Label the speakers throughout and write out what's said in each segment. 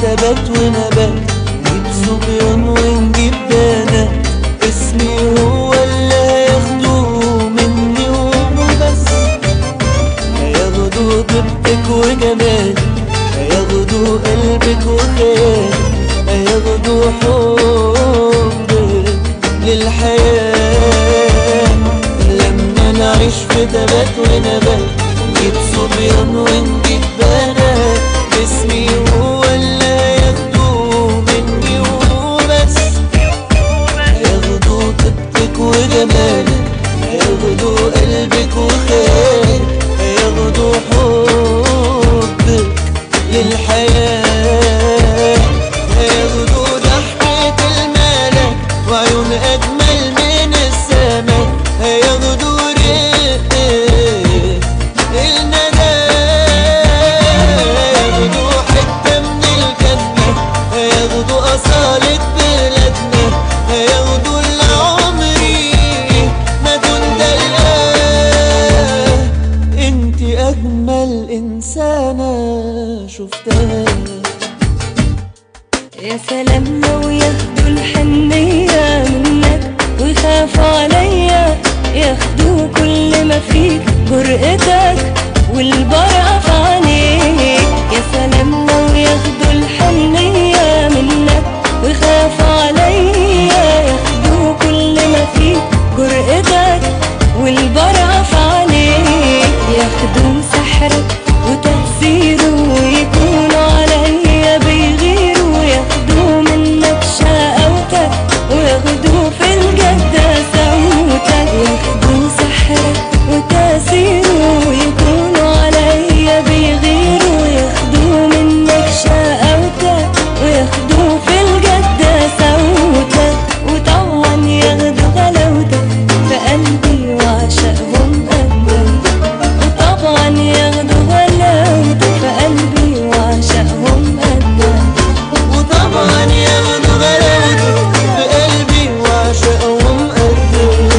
Speaker 1: تبات ونبات نجيب صبيان ونجيب بنات اسمي هو اللي هياخدوه مني وبس هياخدوا طيبتك وجمالك هياخدوا قلبك وخيالك هياخدوا حبك للحياة لما نعيش في تبات ونبات نجيب صبيان ونجيب بنات اسمي هو اللي هياخدوه مني وبس هياخدوا طيبتك وجمالك هياخدوا قلبك وخيالك هياخدوا حبك للحياة هياخدوا ضحكة الملك وعيون أجمل من السماء هياخدوا رق الندى هياخدوا حتة من الجنة هياخدوا أصالة بلادنا هياخدوا اللي عمري ما كنت ألقاه انت أجمل إنسانة شفتها
Speaker 2: يا سلام لو ياخدوا الحنية منك ويخافوا عليا ياخدوا كل ما فيك جرأتك والبرقة في عينيك يا سلام لو ياخدوا الحنية منك ويخافوا عليا ياخدوا كل ما فيك جرأتك والبرقة في عينيك ياخدوا سحرك وتأثيره ويكونوا عليا بيغيروا ياخدوا منك شقاوتك وياخدوا في الجد سوتك ياخدوا سحرك وتأثيره ويكونوا عليا بيغيروا ياخدوا منك شقاوتك وياخدوا في الجد سوتك وطبعا ياخدوا غلاوتك في قلبي وعشقهم قدك وطبعا ياخدوا غلاوتك في قلبي وعشقهم قدك
Speaker 1: وطبعا ياخدوا غلاوتك في قلبي وعشقهم قدك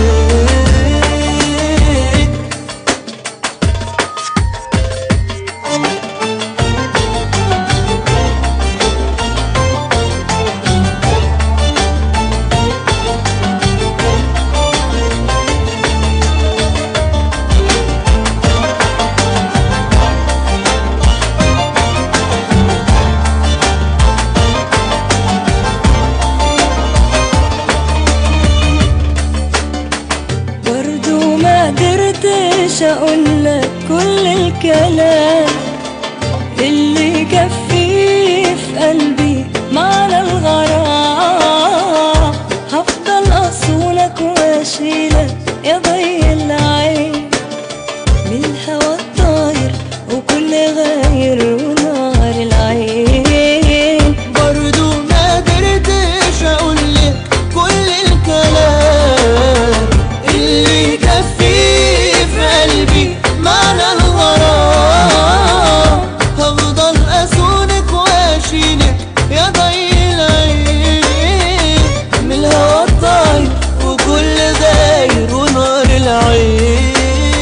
Speaker 2: برضو ما قدرتش اقولك كل الكلام اللي يكفي في قلبي معنى الغرام هفضل اصونك واشيلك يا ضي العين من الهوى الطاير وكل غاير ونار العين
Speaker 1: برضو ما قدرتش اقولك كل الكلام اللي يكفي في قلبي معنى الغرام هفضل اسونك واشيلك يا ضي العين من الهوى الطاير وكل غاير ونار العين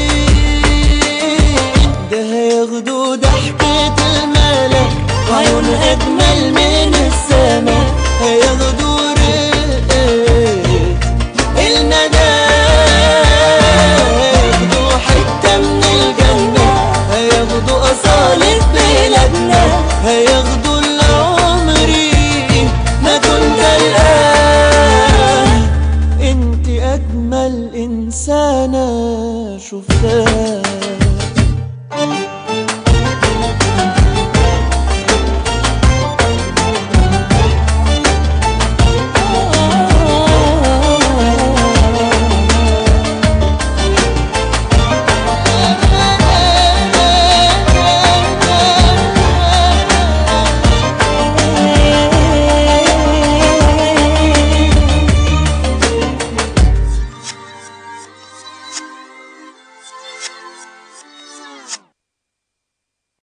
Speaker 1: ده هياخدوا ضحكة الملك وعيون أجمل من السماء هياخدوا